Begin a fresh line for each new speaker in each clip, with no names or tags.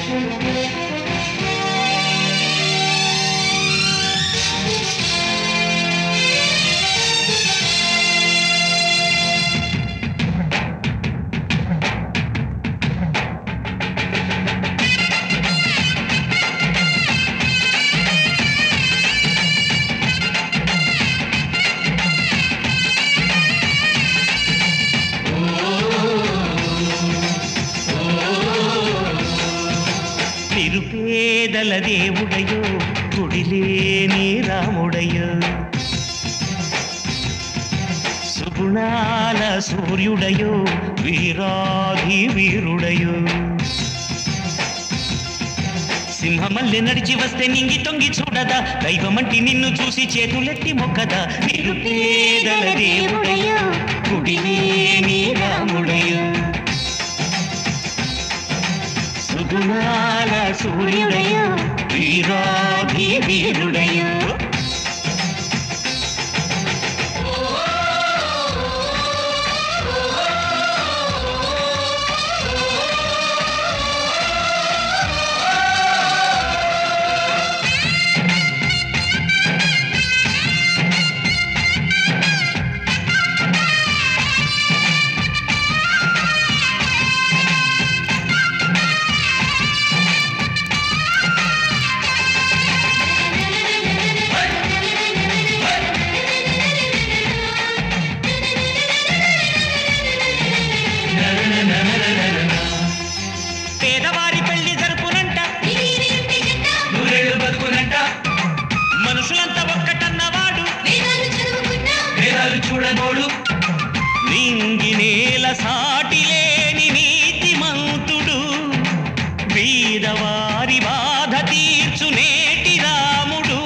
నిరుపేదల దేవుడయో గుడిలేని రాముడయో సుగుణాల సూర్యుడయో వీరాధి వీరుడయో సింహమల్లె నడిచి వస్తే నింగి తొంగి చూడదా దైవమంటి నిన్ను చూసి చేతులెత్తి మొక్కదా నిరుపేదల దేవుడయో గుడిలేని రాముడయో సుగుణాల సూర్యుడయో వీరాధి వీరుడయో పేదవారి పెళ్లి జరుపునంట నూరేళ్ళు బతుకునంట మనుషులంతా ఒక్కటన్నవాడు వేదాలు చూడనోడు నింగి నేల సాటి లేని నీతిమంతుడు బీదవారి బాధ తీర్చు నేటి రాముడు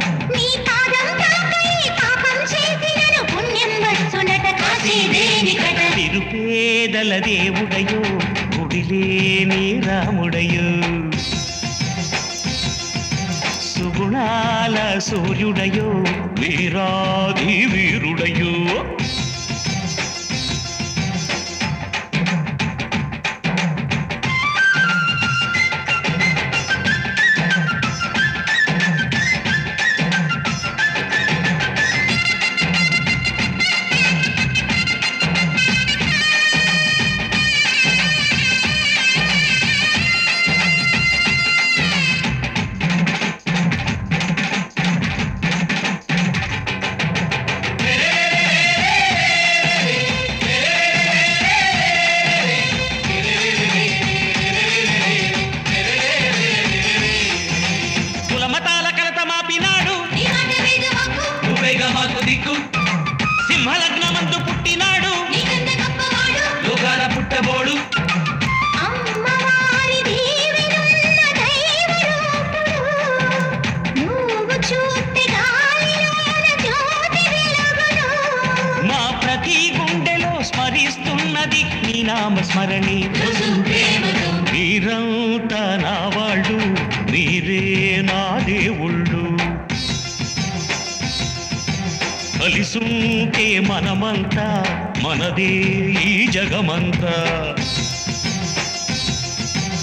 నిరుపేదల దేవుడయో గుడిలేని రాముడయో సుగుణాల సూర్యుడయో వీరాధి వీరుడయో కులమతాల కలత మాపినాడు నువ్వేగా మాకు దిక్కు సింహలగ్నమందు పుట్టినాడు లోకాల పుట్టబోడు మా ప్రతి గుండెలో స్మరిస్తున్నది నీ నామ స్మరణి మీరంతా నా వాళ్ళు మీరే నా దేవుళ్ళు కలిసుంటే మనమంతా మనదే ఈ జగమంతా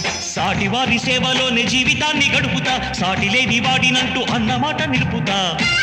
సాటి వారి సేవలోనే జీవితాన్ని గడుపుతా సాటి లేని వాడినంటూ అన్నమాట నిలుపుతా